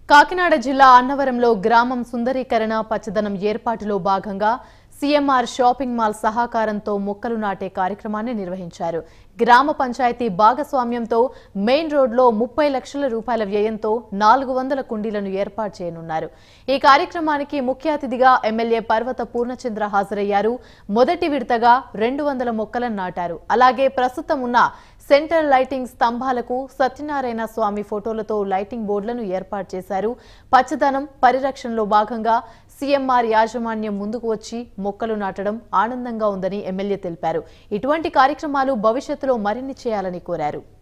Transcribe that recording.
కాకినాడ జిల్లా అన్నవరంలో గ్రామం సుందరీకరణ పచ్చదనం ఏర్పాటులో భాగంగా సీఎంఆర్ షాపింగ్ మాల్ సహకారంతో మొక్కలు నాటే కార్యక్రమాన్ని నిర్వహించారు గ్రామ పంచాయతీ భాగస్వామ్యంతో మెయిన్ రోడ్లో ముప్పై లక్షల రూపాయల వ్యయంతో నాలుగు వందల కుండీలను ఏర్పాటు చేయనున్నారు ఈ కార్యక్రమానికి ముఖ్య అతిథిగా ఎమ్మెల్యే పర్వత పూర్ణచంద్ర హాజరయ్యారు మొదటి విడతగా రెండు వందల మొక్కలను నాటారు అలాగే ప్రస్తుతం ఉన్న సెంటర్ లైటింగ్ స్తంభాలకు సత్యనారాయణ స్వామి ఫోటోలతో లైటింగ్ బోర్డులను ఏర్పాటు చేశారు పచ్చదనం పరిరక్షణలో భాగంగా సీఎంఆర్ యాజమాన్యం ముందుకు వచ్చి మొక్కలు నాటడం ఆనందంగా ఉందని ఎమ్మెల్యే తెలిపారు ఇటువంటి కార్యక్రమాలు భవిష్యత్తులో మరిన్ని చేయాలని కోరారు